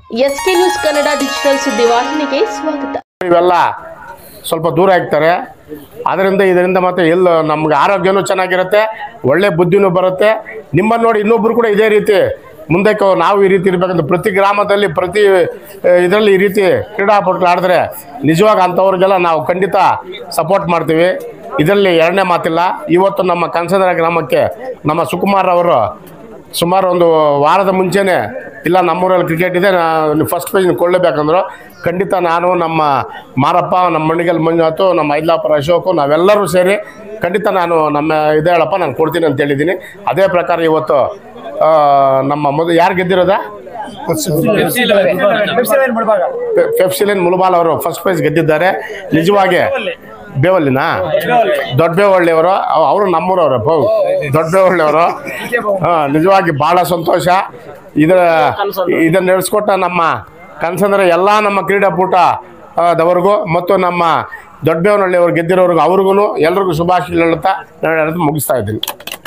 S K news Kannada digital ಸುದ್ದಿವಾಹಿನಿಗೆ ಸ್ವಾಗತ ಇವೆಲ್ಲ ಸ್ವಲ್ಪ ದೂರ ಆಗ್ತಾರೆ ಅದರಿಂದ ಇದರಿಂದ ಮತ್ತೆ ಎಲ್ಲ ನಮ್ಗೆ ಆರೋಗ್ಯನೂ ಚೆನ್ನಾಗಿರುತ್ತೆ ಒಳ್ಳೆ ಬುದ್ಧಿನೂ ಬರುತ್ತೆ ನಿಮ್ಮನ್ನು ನೋಡಿ ಇನ್ನೊಬ್ರು ಕೂಡ ಇದೇ ರೀತಿ ಮುಂದಕ್ಕೆ ನಾವು ಈ ರೀತಿ ಇರಬೇಕಂತ ಪ್ರತಿ ಗ್ರಾಮದಲ್ಲಿ ಪ್ರತಿ ಇದರಲ್ಲಿ ಈ ರೀತಿ ಕ್ರೀಡಾಪಟುಗಳು ಆಡಿದ್ರೆ ನಿಜವಾಗ ಅಂಥವ್ರಿಗೆಲ್ಲ ನಾವು ಖಂಡಿತ ಸಪೋರ್ಟ್ ಮಾಡ್ತೀವಿ ಇದರಲ್ಲಿ ಎರಡನೇ ಮಾತಿಲ್ಲ ಇವತ್ತು ನಮ್ಮ ಕನಸಂದ್ರ ಗ್ರಾಮಕ್ಕೆ ನಮ್ಮ ಸುಕುಮಾರ್ ಅವರು ಸುಮಾರು ಒಂದು ವಾರದ ಮುಂಚೆನೆ ಇಲ್ಲ ನಮ್ಮೂರಲ್ಲಿ ಕ್ರಿಕೆಟ್ ಇದೆ ನಾನು ಫಸ್ಟ್ ಪೇಜ್ ಕೊಳ್ಳೇಬೇಕಂದ್ರು ಖಂಡಿತ ನಾನು ನಮ್ಮ ಮಾರಪ್ಪ ನಮ್ಮ ಮಣ್ಣಿಗಲ್ ಮಂಜುನಾಥು ನಮ್ಮ ಐದ್ಲಾಪುರ ಅಶೋಕು ನಾವೆಲ್ಲರೂ ಸೇರಿ ಖಂಡಿತ ನಾನು ನಮ್ಮ ಇದೇ ಹೇಳಪ್ಪ ನಾನು ಕೊಡ್ತೀನಿ ಅಂತ ಹೇಳಿದ್ದೀನಿ ಅದೇ ಪ್ರಕಾರ ಇವತ್ತು ಆ, ನಮ್ಮ ಮೊದಲು ಯಾರು ಗೆದ್ದಿರೋದ ಫೆಫ್ಸಿಲಿನ್ ಮುಲ್ಬಾಲ್ ಅವರು ಫಸ್ಟ್ ಪ್ರೈಸ್ ಗೆದ್ದಿದ್ದಾರೆ ನಿಜವಾಗಿ ಬೇವಲ್ಲಿನಾ ದೊಡ್ಡ ಬೇವಳ್ಳಿಯವರು ಅವರು ನಮ್ಮೂರವರು ದೊಡ್ಡ ಬೇವಳ್ಳಿಯವರು ಹಾಂ ನಿಜವಾಗಿ ಭಾಳ ಸಂತೋಷ ಇದರ ಇದನ್ನು ನಡೆಸ್ಕೊಟ್ಟ ನಮ್ಮ ಕನಸಂದ್ರೆ ಎಲ್ಲ ನಮ್ಮ ಕ್ರೀಡಾಪೂಟ ಆ, ದವರೆಗೂ ಮತ್ತು ನಮ್ಮ ದೊಡ್ಡಬೇವನಹಳ್ಳಿ ಅವ್ರು ಗೆದ್ದಿರೋರ್ಗು ಅವ್ರಿಗೂ ಎಲ್ರಿಗೂ ಶುಭಾಶಯ ಹೇಳ್ತಾ ನಾನು ಹೇಳೋದು ಮುಗಿಸ್ತಾ ಇದ್ದೀನಿ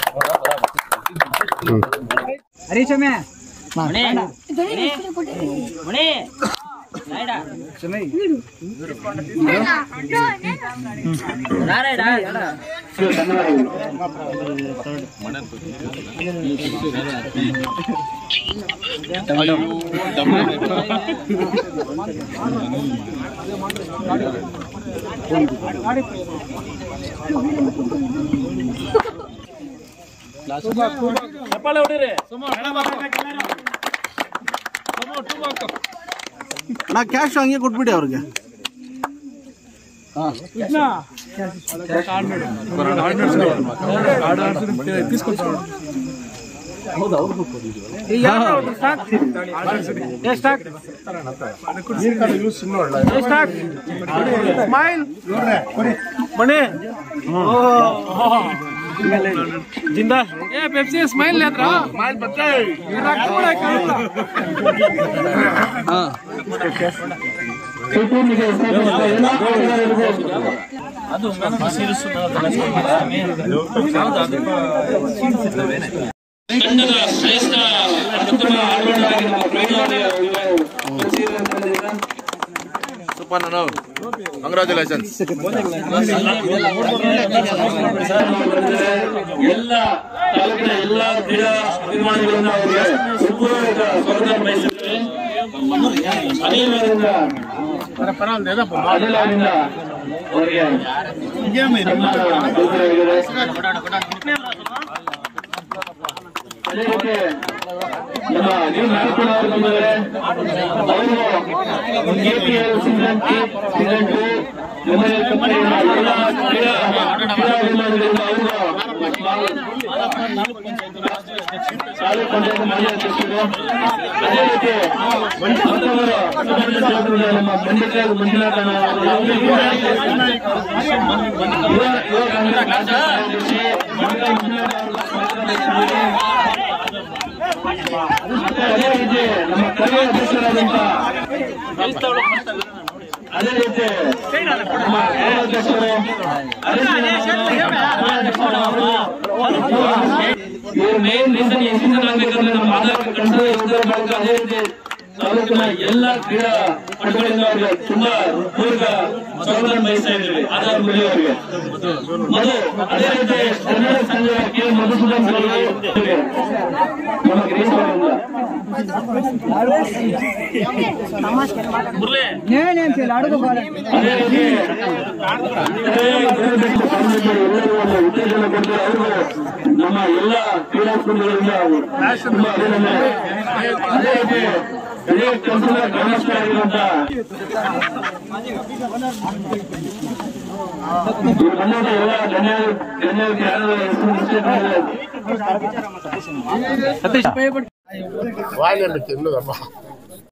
ನಾ ಕ್ಯಾಶ್ ಹಂಗೆ ಕೊಟ್ಬಿಡಿ ಅವ್ರಿಗೆ ಸ್ಮೈಲ್ ಮಣಿ ಜಿಂದ ಏ ಪೆಪ್ಸಿ ಸ್ಮೈಲ್ ಹತ್ರ ಸ್ಮೈಲ್ ಬತ್ತೆ ತಂಡದ ಶ್ರೇಷ್ಠ ಅತ್ಯುತ್ತಮ ಆಲ್ರೌಂಡರ್ ನಮ್ಮ ಪ್ರವೀಣ್ ಸೂಪರ್ ನಾನು ಕಂಗ್ರಾಚುಲೇಷನ್ಸ್ ಎಲ್ಲ ತಾಲೂಕಿನ ಎಲ್ಲ ಕ್ರೀಡಾ ಅಭಿಮಾನಿಗಳಿಂದ ಅವರಿಗೆ ಹೃತ್ಪೂರ್ವಕ ಸ್ವಾಗತ ಬಯಸುತ್ತೇವೆ ಅನಿಲರಿಂದ ಅನಿಲರಿಂದ ಅವರಿಗೆ ಸನ್ಮಾನ ಗೊತ್ತುವರಿಯಾಗಿದೆ. ಅದೇ ರೀತಿ ನಮ್ಮ ನ್ಯೂ ನಾಲ್ಕು ಅವರು ಬಂದಿದ್ದಾರೆ ಅವರು KPL season season two memorial company ಎಲ್ಲ ಕ್ರೀಡಾ ಕ್ರೀಡಾ ಅಭಿಮಾನಿಗಳಿಂದ ಅವರು ತಾಲೂಕು ಪಂಚಾಯತ್ ಮಾಜಿ ಅಧ್ಯಕ್ಷರು ಅದೇ ರೀತಿ ಮತ್ತೊಬ್ಬರು ಪಟ್ಟಭದ್ರ ಚೌಧರಿ ನಮ್ಮ ಬಂಡಿಕಲ್ ಮಂಜುನಾಥ ಅವರು ಯುವ ಯುವ ಕಾಂಗ್ರೆಸ್ ರಾಜ್ಯ ಕಾರ್ಯದರ್ಶಿ ಬಂಡಿಕಲ್ ಮಂಜುನಾಥ ಅವರು ಮತ್ತೆ ಅದೇ ರೀತಿ ನಮ್ಮ ಕಲೆಯ ಅಧ್ಯಕ್ಷರಾದಂತ ಅದೇ ರೀತಿ ನಮ್ಮ ಕಾರ್ಯಾಧ್ಯಕ್ಷರು ಅದೇ ರೀತಿ ಇವ್ರ ಮೇನ್ ರೀಸನ್ ಎಕ್ಸಿಷನ್ ಆಗ್ಬೇಕಂದ್ರೆ ನಮ್ಮ ಆಧಾರ್ ಕಂಡು ಇದ್ರ ಬಳಿಕ ಅದೇ ರೀತಿ ತಾಲೂಕಿನ ಎಲ್ಲ ಕ್ರೀಡಾ ಪಟುಗಳಿಂದ ಅವರಿಗೆ ತುಂಬಾ ಪೂರ್ವಕ ಸ್ವಾಗತ ಬಯಸ್ತಾ ಇದ್ದೀವಿ ಆಧಾರ್ ಮುರಳಿ ಅವರಿಗೆ ಮಧು ಅದೇ ರೀತಿ ಕನ್ನಡ ಸಂಘದ ಕೆ ಮಧುಸೂದನ್ ಅವರಿಗೆ ನಮ್ಮ ಗಿರೀಶ್ ಅವರಿಂದ ಅದೇ ರೀತಿ ಇದೇ ಗುರುಬಿಟ್ಟು ಸಂಘಟನೆಗಳು ಎಲ್ಲರೂ ಒಂದು ಉತ್ತೇಜನ ಕೊಟ್ಟು ಅವರು ನಮ್ಮ ಎಲ್ಲ ಕ್ರೀಡಾ ಸ್ಪರ್ಧೆಗಳಿಂದ ತುಂಬಾ ಅಭಿನಂದನೆ ಅದೇ ರೀತಿ ಇಡೀ ಕೆಲಸದ ಗಮನಿಸ್ತ ಆಗಿರುವಂತ ಇವ್ರು ಬಂದಂತ ಎಲ್ಲ ಗಣ್ಯ ಗಣ್ಯರಿಗೆ ಯಾರು ಹೆಸರು ಮಿಸ್ಟೇಕ್ ಮಾಡಿದ್ರೆ ವಾಯಿನಲ್ಲಿ ತಿನ್ನೋದಪ್ಪ